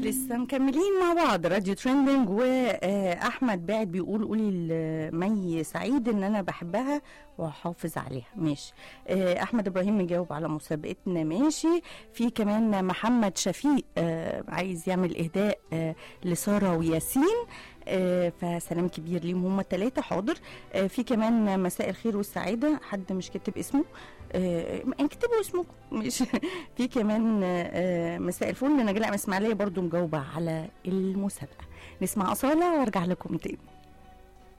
لسه مكملين مع بعض راديو ترندنج واحمد باعت بيقول قولي لمي سعيد ان انا بحبها وهحافظ عليها ماشي آه، احمد ابراهيم مجاوب على مسابقتنا ماشي في كمان محمد شفيق آه، عايز يعمل اهداء آه، لساره وياسين آه، فسلام كبير ليهم هم الثلاثه حاضر آه، في كمان مساء الخير والسعاده حد مش كاتب اسمه آه، اكتبوا اسمكم مش في كمان آه، مساء الفل نجلاء من اسماعيليه برضو مجاوبه على المسابقه نسمع اصاله وارجع لكم تاني